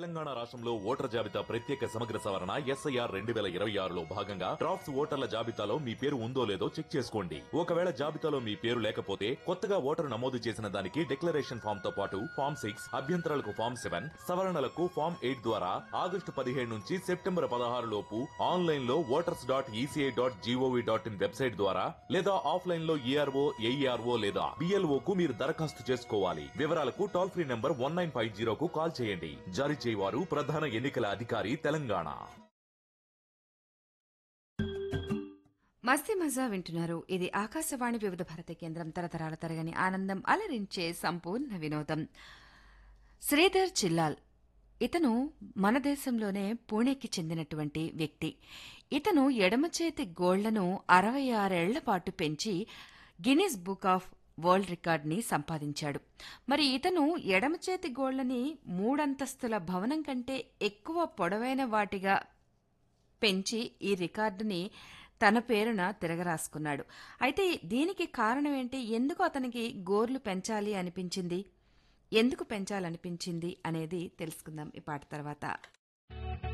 తెలంగాణ రాష్ట్రంలో ఓటర్ జాబితా ప్రత్యేక సమగ్ర సవరణ ఎస్ఐఆర్ రెండు వేల ఇరవై ఆరులో భాగంగా డ్రాఫ్ట్స్ ఓటర్ల జాబితాలో మీ పేరు ఉందో లేదో చెక్ చేసుకోండి ఒకవేళ జాబితాలో మీ పేరు లేకపోతే కొత్తగా ఓటరు నమోదు చేసిన దానికి డిక్లరేషన్ ఫామ్ తో పాటు ఫామ్ సిక్స్ అభ్యంతరాలకు ఫామ్ సెవెన్ సవరణలకు ఫామ్ ఎయిట్ ద్వారా ఆగస్టు పదిహేడు నుంచి సెప్టెంబర్ పదహారు లోపు ఆన్లైన్ లో voters dot ECI dot GOV dot in website ద్వారా లేదా ఆఫ్లైన్ లో ఈఆర్ఓ ఏఈఆర్ఓ లేదా బిఎల్ఓ కు మీరు దరఖాస్తు చేసుకోవాలి వివరాలకు toll free number one nine five జీరోకు కాల్ చేయండి జారీ చేయవారు ప్రధాన ఎన్నికల అధికారి తెలంగాణ మస్తీ మజా వింటున్నారు ఇది ఆకాశవాణి వివిధ భారతి కేంద్రం తరతరాల తరగని ఆనందం అలరించే సంపూర్ణ వినోదం శ్రీధర్ చిల్లాల్ ఇతను మన దేశంలోనే పూణేకి చెందినటువంటి వ్యక్తి ఇతను ఎడమ చేతి గోళ్లను అరవై ఆరేళ్ల పాటు పెంచి గిన్నిస్ బుక్ ఆఫ్ వరల్డ్ రికార్డ్ని సంపాదించాడు మరి ఇతను ఎడమ చేతి గోళ్లని మూడంతస్తుల భవనం కంటే ఎక్కువ పొడవైన వాటిగా పెంచి ఈ రికార్డుని తన పేరున తిరగరాసుకున్నాడు అయితే దీనికి కారణం ఏంటి ఎందుకు అతనికి గోర్లు పెంచాలి అనిపించింది ఎందుకు పెంచాలనిపించింది అనేది తెలుసుకుందాం ఈ పాట తర్వాత